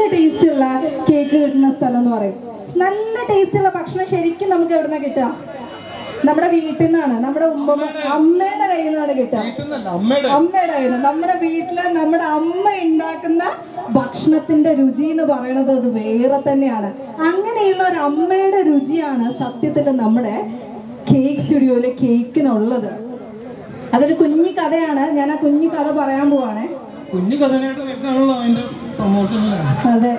Taste ഉള്ള cake കിട്ടുന്ന സ്ഥലം എന്ന് പറയും നല്ല ടേസ്റ്റ് ഉള്ള ഭക്ഷണം ശരിക്കും നമുക്ക് എവിടെ നിന്നാണ് കിട്ടുക നമ്മുടെ വീട്ടിൽ നിന്നാണ് നമ്മുടെ ഉമ്മ അമ്മയുടെ കയ്യിൽ നിന്നാണ് കിട്ടുക വീട്ടിന്നല്ല അമ്മയുടെ അമ്മയുടെ കയ്യിൽ നിന്ന് നമ്മുടെ വീട്ടില് നമ്മുടെ അമ്മ ഉണ്ടാക്കുന്ന ഭക്ഷണത്തിന്റെ രുചി എന്ന് പറയുന്നത് അത് വേറെ തന്നെയാണ് അങ്ങനെയുള്ള ഒരു അമ്മയുടെ രുചിയാണ് സത്യത്തിൽ നമ്മുടെ കേക്ക് സ്റ്റുഡിയോയിലെ കേക്കിനുള്ളത് അതൊരു കുഞ്ഞു കഥയാണ് ഞാൻ ആ കുഞ്ഞു കഥ പറയാൻ പോവാണേ കുഞ്ഞു കഥനായിട്ട് വരുന്നതാണല്ലോ അതിന്റെ പ്രൊമോഷനിലാണ് അതെ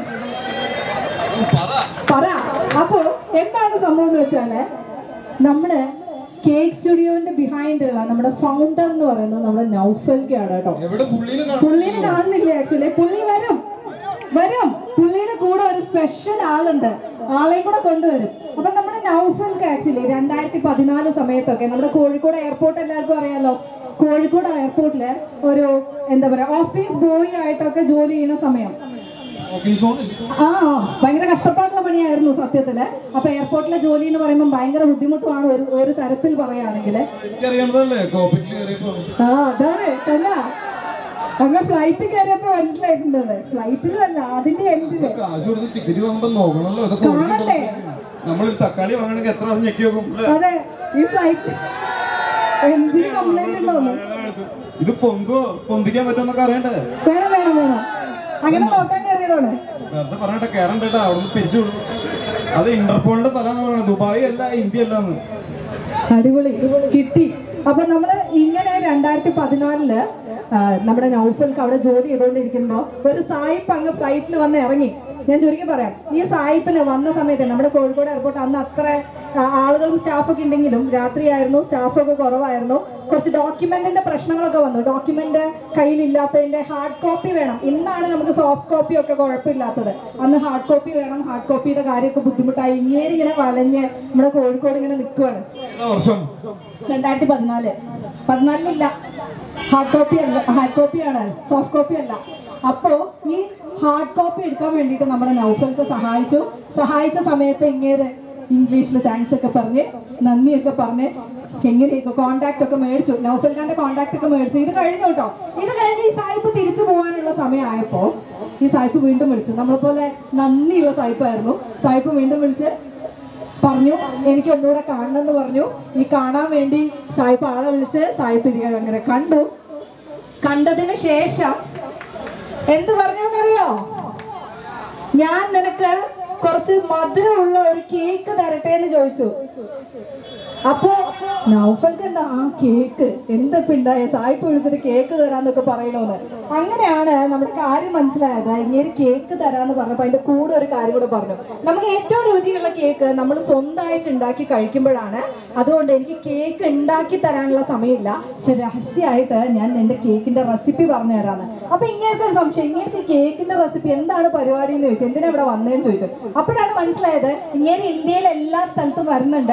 പറ അപ്പോ എന്താണ് സംഭവം എന്ന് വെച്ചാല് നമ്മുടെ കേക്ക് സ്റ്റുഡിയോന്റെ ബിഹൈൻഡ് ഉള്ള നമ്മുടെ ഫൗണ്ടർ എന്ന് പറയുന്നത് നമ്മുടെ നൗഫൽക്കാണ് കേട്ടോ എവിടെ പുള്ളിനെ പുള്ളിനെ കാണുന്നില്ല ആക്ച്വലി പുള്ളി വരും വരും പുള്ളിയുടെ കൂടെ ഒരു സ്പെഷ്യൽ ആളുണ്ട് ആളെയും കൂടെ കൊണ്ടുവരും അപ്പൊ നമ്മുടെ നൗഫൽക്ക് ആക്ച്വലി രണ്ടായിരത്തി പതിനാല് സമയത്തൊക്കെ നമ്മുടെ കോഴിക്കോട് എയർപോർട്ട് എല്ലാവർക്കും അറിയാലോ കോഴിക്കോട് എയർപോർട്ടില് ഒരു എന്താ പറയാ ഓഫീസ് ബോയ് ആയിട്ടൊക്കെ ജോലി ചെയ്യുന്ന സമയം ഓക്കിംഗ് സോൺ ആ ഭയങ്കര കഷ്ടപ്പാടുള്ള പണിയായിരുന്നു സത്യത്തില് അപ്പൊ എയർപോർട്ടിലെ ജോലി എന്ന് പറയുമ്പോൾ ഭയങ്കര ബുദ്ധിമുട്ടുമാണ് ഒരു ഒരു തരത്തിൽ പറയുകയാണെങ്കിൽ എനിക്കറിയാവുന്നതല്ലേ കോപ്പിറ്റിൽ കയറിയപ്പോ ആ അതാണ് അല്ല അങ്ങ് ഫ്ലൈറ്റ് കയറിയപ്പോ മനസ്സിലായിട്ടുണ്ടത് ഫ്ലൈറ്റിലല്ല അതിന്റെ എൻഡില് കാശ് കൊടുത്ത് ടിക്കറ്റ് വാങ്ങുമ്പോ നോക്കണല്ലോ ഇതൊക്കെ കാണണ്ടേ? നമ്മൾ തക്കാളി വാങ്ങണമെങ്കിൽ എത്ര പ്രാവശ്യം ഞെക്കി വെക്കും അല്ലേ അതെ ഈ ഫ്ലൈറ്റ് എൻജിന് കംപ്ലൈന്റ് ഉണ്ടോന്ന് ഇത് പൊങ്കോ പൊന്തിക്കാൻ പറ്റുമെന്നൊക്കെ അറിയണ്ടേ വേണം വേണം വേണം അങ്ങനെ നോക്കാൻ കയറിയതാണ് വെറുതെ പറഞ്ഞിട്ട് കയറണ്ടേട്ടാ അവിടെ നിന്ന് പിരിച്ചു വിടും അത് ഇന്റർപോളിന്റെ സ്ഥലം എന്ന് പറയുന്നത് ദുബായ് അല്ല ഇന്ത്യ അല്ല എന്ന് അടിപൊളി കിട്ടി അപ്പൊ നമ്മള് ഇങ്ങനെ രണ്ടായിരത്തി പതിനാലില് നമ്മുടെ നൗഫൽക്ക് അവിടെ ജോലി ചെയ്തുകൊണ്ടിരിക്കുമ്പോ ഒരു സായിപ്പ് അങ്ങ് ഫ്ലൈറ്റിൽ വന്ന് ഇറങ്ങി ഞാൻ ചുരുക്കി പറയാം ഈ സായിപ്പിന് വന്ന സമയത്ത് നമ്മുടെ കോഴിക്കോട് എയർപോർട്ട് അന്ന് അത്ര ആ, ആളുകളും സ്റ്റാഫൊക്കെ ഉണ്ടെങ്കിലും രാത്രിയായിരുന്നു സ്റ്റാഫൊക്കെ കുറവായിരുന്നു കുറച്ച് ഡോക്യുമെന്റിന്റെ പ്രശ്നങ്ങളൊക്കെ വന്നു ഡോക്യുമെന്റ് കയ്യിലില്ലാത്തതിന്റെ ഹാർഡ് കോപ്പി വേണം ഇന്നാണ് നമുക്ക് സോഫ്റ്റ് കോപ്പി ഒക്കെ കുഴപ്പമില്ലാത്തത് അന്ന് ഹാർഡ് കോപ്പി വേണം ഹാർഡ് കോപ്പിയുടെ കാര്യമൊക്കെ ബുദ്ധിമുട്ടായി ഇങ്ങനെ ഇങ്ങനെ വലഞ്ഞ് നമ്മുടെ കോഴിക്കോട് ഇങ്ങനെ നിൽക്കുവാണ് ഏതാ വർഷം രണ്ടായിരത്തി പതിനാല് പതിനാലിലില്ല ഹാർഡ് കോപ്പി അല്ല ഹാർഡ് കോപ്പിയാണ് സോഫ്റ്റ് കോപ്പി അല്ല അപ്പോ ഈ ഹാർഡ് കോപ്പി എടുക്കാൻ വേണ്ടിയിട്ട് നമ്മുടെ നൗഫൽക്ക് സഹായിച്ചു സഹായിച്ച സമയത്ത് ഇങ്ങേര് ഇംഗ്ലീഷിൽ താങ്ക്സ് ഒക്കെ പറഞ്ഞ് നന്ദിയൊക്കെ പറഞ്ഞ് എങ്ങനെയൊക്കെ കോണ്ടാക്ട് ഒക്കെ മേടിച്ചു നൗഫൽ ഖാന്റെ കോണ്ടാക്ട് ഒക്കെ മേടിച്ചു ഇത് കഴിഞ്ഞു കേട്ടോ ഇത് കഴിഞ്ഞ് ഈ സായിപ്പ് തിരിച്ചു പോകാനുള്ള സമയമായപ്പോ ഈ സായിപ്പ് വീണ്ടും വിളിച്ചു നമ്മളെ പോലെ നന്ദിയുള്ള സായിപ്പായിരുന്നു സായിപ്പ് വീണ്ടും വിളിച്ച് പറഞ്ഞു എനിക്ക് ഒന്നുകൂടെ കാണണം എന്ന് പറഞ്ഞു ഈ കാണാൻ വേണ്ടി സായിപ്പ് ആളെ വിളിച്ച് സായിപ്പ് ഇത് അങ്ങനെ കണ്ടു കണ്ടതിന് ശേഷം എന്ത് പറഞ്ഞു എന്നറിയോ ഞാൻ നിനക്ക് കുറച്ച് മധുരമുള്ള ഒരു കേക്ക് തരട്ടെ എന്ന് ചോദിച്ചു അപ്പോ നൗഫൽക്ക് എന്താ ആ കേക്ക് എന്താ ഇപ്പൊ ഉണ്ടായ സായിപ്പ് വിളിച്ചിട്ട് കേക്ക് തരാന്നൊക്കെ പറയണോന്ന് അങ്ങനെയാണ് നമ്മുടെ കാര്യം മനസ്സിലായത് ഇങ്ങനെ കേക്ക് തരാന്ന് പറഞ്ഞപ്പോ അതിന്റെ കൂടെ ഒരു കാര്യം കൂടെ പറഞ്ഞു നമുക്ക് ഏറ്റവും രുചിയുള്ള കേക്ക് നമ്മൾ സ്വന്തമായിട്ട് ഉണ്ടാക്കി കഴിക്കുമ്പോഴാണ് അതുകൊണ്ട് എനിക്ക് കേക്ക് ഉണ്ടാക്കി തരാനുള്ള സമയമില്ല പക്ഷെ രഹസ്യമായിട്ട് ഞാൻ എന്റെ കേക്കിന്റെ റെസിപ്പി പറഞ്ഞു തരാന്ന് അപ്പൊ ഇങ്ങനത്തെ ഒരു സംശയം ഇങ്ങനത്തെ കേക്കിന്റെ റെസിപ്പി എന്താണ് പരിപാടി എന്ന് ചോദിച്ചു എന്തിനാ ഇവിടെ വന്നതെന്ന് ചോദിച്ചു അപ്പോഴാണ് മനസ്സിലായത് ഇങ്ങനെ ഇന്ത്യയിൽ എല്ലാ സ്ഥലത്തും വരുന്നുണ്ട്